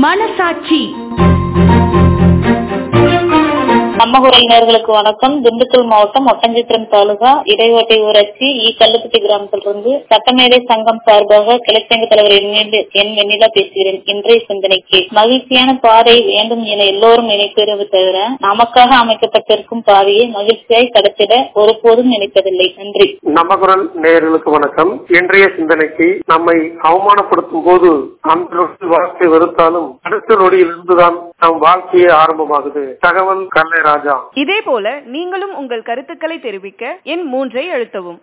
மனசாட்சி நம்ம உறவினர்களுக்கு வணக்கம் திண்டுக்கல் மாவட்டம் ஒட்டஞ்சித்திரம் தாலுகா இடையோட்டை ஊராட்சி இ கல்லுப்பட்டி கிராமத்திலிருந்து சட்டமேதை சங்கம் சார்பாக கிளைச்சங்க தலைவர் என் என் வெண்ணிலா பேசுகிறேன் இன்றைய சிந்தனைக்கு மகிழ்ச்சியான பாதை வேண்டும் என எல்லோரும் நினைப்பதை தவிர நமக்காக அமைக்கப்பட்டிருக்கும் பாதையை மகிழ்ச்சியாய் கடத்திட ஒருபோதும் நினைப்பதில்லை நன்றி நம்ம குரல் நேயர்களுக்கு வணக்கம் இன்றைய சிந்தனைக்கு நம்மை அவமானப்படுத்தும் போது அந்த நொடி வாழ்க்கை வெறுத்தாலும் அடுத்த நொடியிலிருந்துதான் நம் வாழ்க்கையே ஆரம்பமாகுது தகவல் கல்லை ராஜா இதே போல நீங்களும் உங்கள் கருத்துக்களை தெரிவிக்க எண் மூன்றை அழுத்தவும்